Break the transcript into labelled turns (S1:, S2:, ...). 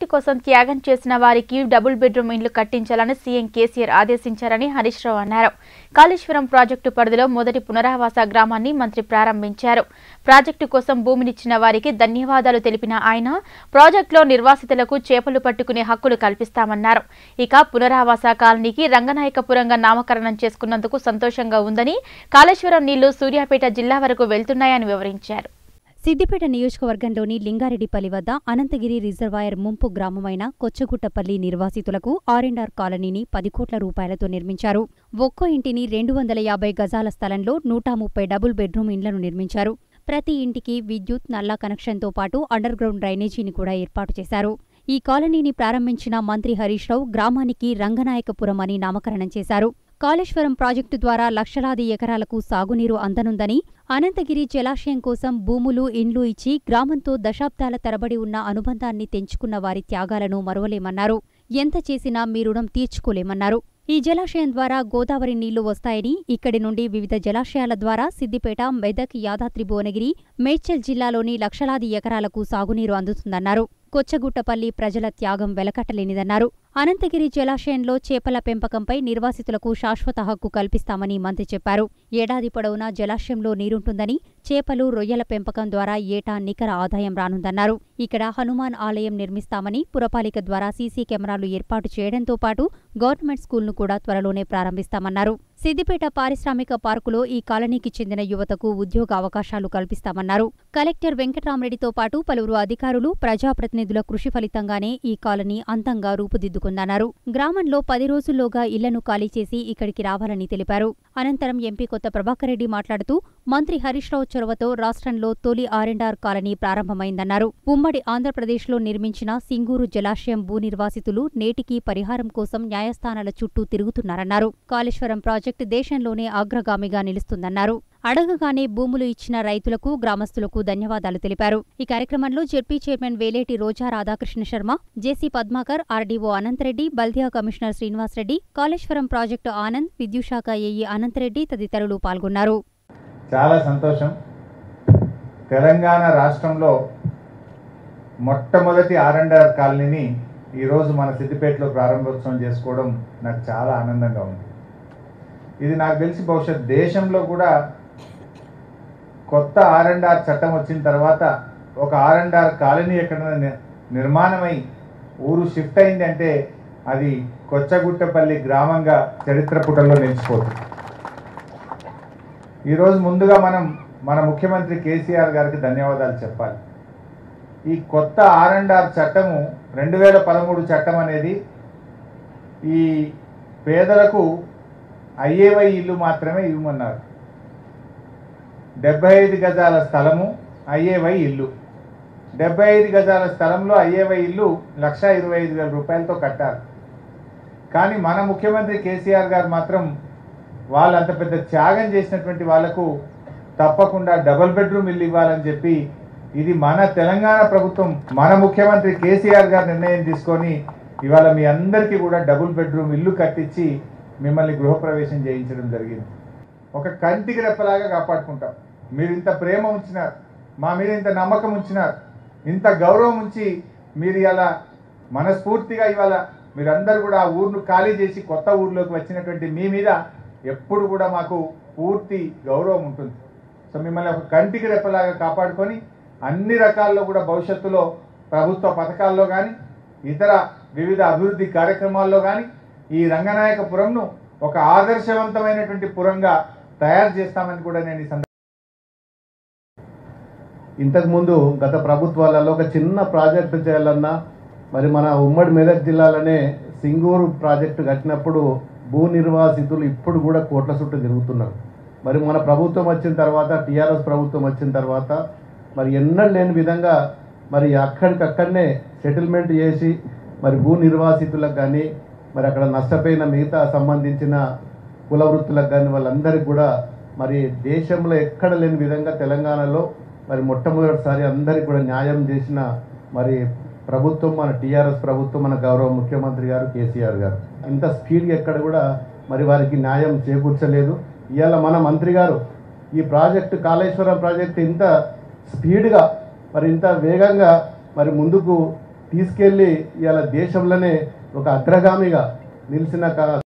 S1: కోసం త్యాగం చేసిన వారికి డబుల్ బెడ్రూమ్ ఇండ్లు కట్టించాలని సీఎం కేసీఆర్ ఆదేశించారని హరీష్ రావు అన్నారు కాళేశ్వరం ప్రాజెక్టు పరిధిలో మొదటి పునరావాస గ్రామాన్ని మంత్రి ప్రారంభించారు ప్రాజెక్టు కోసం భూమినిచ్చిన వారికి ధన్యవాదాలు తెలిపిన ఆయన ప్రాజెక్టులో నిర్వాసితులకు చేపలు పట్టుకునే హక్కులు కల్పిస్తామన్నారు ఇక పునరావాస కాలనీకి రంగనాయకపురంగా నామకరణం చేసుకున్నందుకు సంతోషంగా ఉందని కాళేశ్వరం నీళ్లు సూర్యాపేట జిల్లా వరకు వెళ్తున్నాయని వివరించారు
S2: సిద్దిపేట నియోజకవర్గంలోని లింగారెడ్డిపల్లి వద్ద అనంతగిరి రిజర్వాయర్ ముంపు గ్రామమైన కొచ్చగుట్టపల్లి నిర్వాసితులకు ఆర్ఎండ్ఆర్ కాలనీని పది కోట్ల రూపాయలతో నిర్మించారు ఒక్కో ఇంటిని రెండు వందల యాభై గజాల స్థలంలో నూట ముప్పై డబుల్ బెడ్రూమ్ ఇండ్లను నిర్మించారు ప్రతి ఇంటికి విద్యుత్ నల్లా కనెక్షన్తో పాటు అండర్ గ్రౌండ్ డ్రైనేజీని కూడా ఏర్పాటు చేశారు ఈ కాలనీని ప్రారంభించిన మంత్రి హరీష్ రావు గ్రామానికి రంగనాయకపురం అని నామకరణం చేశారు కాళేశ్వరం ప్రాజెక్టు ద్వారా లక్షలాది ఎకరాలకు సాగునీరు అందనుందని అనంతగిరి జలాశయం కోసం భూములు ఇండ్లు ఇచ్చి గ్రామంతో దశాబ్దాల తరబడి ఉన్న అనుబంధాన్ని తెంచుకున్న వారి త్యాగాలను మరువలేమన్నారు ఎంత చేసినా మీ రుణం తీర్చుకోలేమన్నారు ఈ జలాశయం ద్వారా గోదావరి నీళ్లు వస్తాయని ఇక్కడి నుండి వివిధ జలాశయాల ద్వారా సిద్దిపేట మెదక్ యాదాద్రి భువనగిరి మేడ్చల్ జిల్లాలోని లక్షలాది ఎకరాలకు సాగునీరు అందుతుందన్నారు కొచ్చగుట్టపల్లి ప్రజల త్యాగం వెలకట్టలేనిదన్నారు అనంతగిరి జలాశయంలో చేపల పెంపకంపై నిర్వాసితులకు శాశ్వత హక్కు కల్పిస్తామని మంత్రి చెప్పారు ఏడాది పొడవునా జలాశయంలో నీరుంటుందని చేపలు రొయ్యల పెంపకం ద్వారా ఏటా నికర ఆదాయం రానుందన్నారు ఇక్కడ హనుమాన్ ఆలయం నిర్మిస్తామని పురపాలిక ద్వారా సీసీ కెమెరాలు ఏర్పాటు చేయడంతో పాటు గవర్నమెంట్ స్కూల్ను కూడా త్వరలోనే ప్రారంభిస్తామన్నారు సిద్దిపేట పారిశ్రామిక పార్కులో ఈ కాలనీకి చెందిన యువతకు ఉద్యోగ అవకాశాలు కల్పిస్తామన్నారు కలెక్టర్ వెంకట్రామరెడ్డితో పాటు పలువురు అధికారులు ప్రజాప్రతినిధుల కృషి ఫలితంగానే ఈ కాలనీ అంతంగా రూపుదిద్దుకుందన్నారు గ్రామంలో పది రోజుల్లోగా ఇళ్లను ఖాళీ చేసి ఇక్కడికి రావాలని తెలిపారు అనంతరం ఎంపీ కొత్త ప్రభాకర్ రెడ్డి మాట్లాడుతూ మంత్రి హరీష్ రావు చొరవతో రాష్ట్రంలో తొలి ఆర్ఎండ్ఆర్ కాలనీ ప్రారంభమైందన్నారు ఉమ్మడి ఆంధ్రప్రదేశ్లో నిర్మించిన సింగూరు జలాశయం భూ నిర్వాసితులు నేటికీ పరిహారం కోసం న్యాయస్థానాల చుట్టూ తిరుగుతున్నారన్నారు కాళేశ్వరం ప్రాజెక్టు దేశంలోనే అగ్రగామిగా నిలుస్తుందన్నారు అడగగానే భూములు ఇచ్చిన రైతులకు గ్రామస్తులకు ధన్యవాదాలు తెలిపారు ఈ కార్యక్రమంలో ZP chairman Veleti Roja Radhakrishna Sharma JC Padmakar RDO Anantareddy బల్దియా కమిషనర్ శ్రీనివాసరెడ్డి కాళేశ్వరం ప్రాజెక్టు ఆనంద్ విద్యుశాఖ ఏఈ అనంతరెడ్డి తదితరులు పాల్గొన్నారు
S3: చాలా సంతోషం తెలంగాణ రాష్ట్రంలో మొట్టమొదటి ఆర్ఎండ్ఆర్ కాలనీని ఈరోజు మన సిద్దిపేటలో ప్రారంభోత్సవం చేసుకోవడం నాకు చాలా ఆనందంగా ఉంది ఇది నాకు తెలిసి బహుశా దేశంలో కూడా కొత్త ఆర్ఎండ్ఆర్ చట్టం వచ్చిన తర్వాత ఒక ఆర్ఎండ్ఆర్ కాలనీ ఎక్కడైనా ని- నిర్మాణమై ఊరు షిఫ్ట్ అయింది అంటే అది కొచ్చగుట్టపల్లి గ్రామంగా చరిత్ర పుటల్లో నిలిచిపోతుంది ఈరోజు ముందుగా మనం మన ముఖ్యమంత్రి కేసీఆర్ గారికి ధన్యవాదాలు చెప్పాలి ఈ కొత్త ఆర్ అండ్ ఆర్ చట్టము రెండు వేల పదమూడు చట్టం అనేది ఈ పేదలకు ఐఏవై ఇల్లు మాత్రమే ఇవ్వమన్నారు డెబ్బై ఐదు గజాల స్థలము ఐఏవై ఇల్లు డెబ్బై ఐదు గజాల స్థలంలో ఐఏవై ఇల్లు లక్ష ఇరవై ఐదు వేల రూపాయలతో కట్టారు కానీ మన ముఖ్యమంత్రి కేసీఆర్ గారు మాత్రం వాళ్ళు అంత పెద్ద త్యాగం చేసినటువంటి వాళ్లకు తప్పకుండా డబుల్ బెడ్రూమ్ ఇల్లు ఇవ్వాలని చెప్పి ఇది మన తెలంగాణ ప్రభుత్వం మన ముఖ్యమంత్రి కేసీఆర్ గారు నిర్ణయం తీసుకొని ఇవాళ మీ అందరికీ కూడా డబుల్ బెడ్రూమ్ ఇల్లు కట్టించి మిమ్మల్ని గృహప్రవేశం చేయించడం జరిగింది ఒక కంటికి రెప్పలాగా కాపాడుకుంటాం మీరు ఇంత ప్రేమ ఉంచినారు మా మీద ఇంత నమ్మకం ఉంచినారు ఇంత గౌరవం ఉంచి మీరు ఇలా మనస్ఫూర్తిగా ఇవాళ మీరందరూ కూడా ఆ ఊరును ఖాళీ చేసి కొత్త ఊర్లోకి వచ్చినటువంటి మీ మీద ఎప్పుడు కూడా మాకు పూర్తి గౌరవం ఉంటుంది సో మిమ్మల్ని ఒక కంటికి రెప్పలాగా కాపాడుకొని అన్ని రకాల్లో కూడా భవిష్యత్తులో ప్రభుత్వ పథకాల్లో కానీ ఇతర వివిధ అభివృద్ధి కార్యక్రమాల్లో కానీ ఈ రంగనాయకపురంను ఒక ఆదర్శవంతమైనటువంటి పురంగా తయారు చేస్తామని కూడా నేను ఈ సందర్భంగా
S4: ఇంతకుముందు గత ప్రభుత్వాలలో ఒక చిన్న ప్రాజెక్టు చేయాలన్నా మరి మన ఉమ్మడి మెదక్ జిల్లాలోనే సింగూరు ప్రాజెక్టు కట్టినప్పుడు భూ నిర్వాసితులు ఇప్పుడు కూడా కోట్ల చుట్టూ తిరుగుతున్నారు మరి మన ప్రభుత్వం వచ్చిన తర్వాత టీఆర్ఎస్ ప్రభుత్వం వచ్చిన తర్వాత మరి ఎన్నడూ లేని విధంగా మరి అక్కడికక్కడనే సెటిల్మెంట్ చేసి మరి భూ నిర్వాసితులకు కానీ మరి అక్కడ నష్టపోయిన మిగతా సంబంధించిన కుల వృత్తులకు కానీ వాళ్ళందరికీ కూడా మరి దేశంలో ఎక్కడ లేని విధంగా తెలంగాణలో మరి మొట్టమొదటిసారి అందరికీ కూడా న్యాయం చేసిన మరి ప్రభుత్వం మన టీఆర్ఎస్ ప్రభుత్వం మన గౌరవ ముఖ్యమంత్రి గారు కేసీఆర్ గారు ఇంత స్పీడ్గా ఎక్కడ కూడా మరి వారికి న్యాయం చేకూర్చలేదు ఇవాళ మన మంత్రి గారు ఈ ప్రాజెక్టు కాళేశ్వరం ప్రాజెక్టు ఇంత స్పీడ్గా మరి ఇంత వేగంగా మరి ముందుకు తీసుకెళ్ళి ఇవాళ దేశంలోనే ఒక అగ్రగామిగా నిలిచిన కా-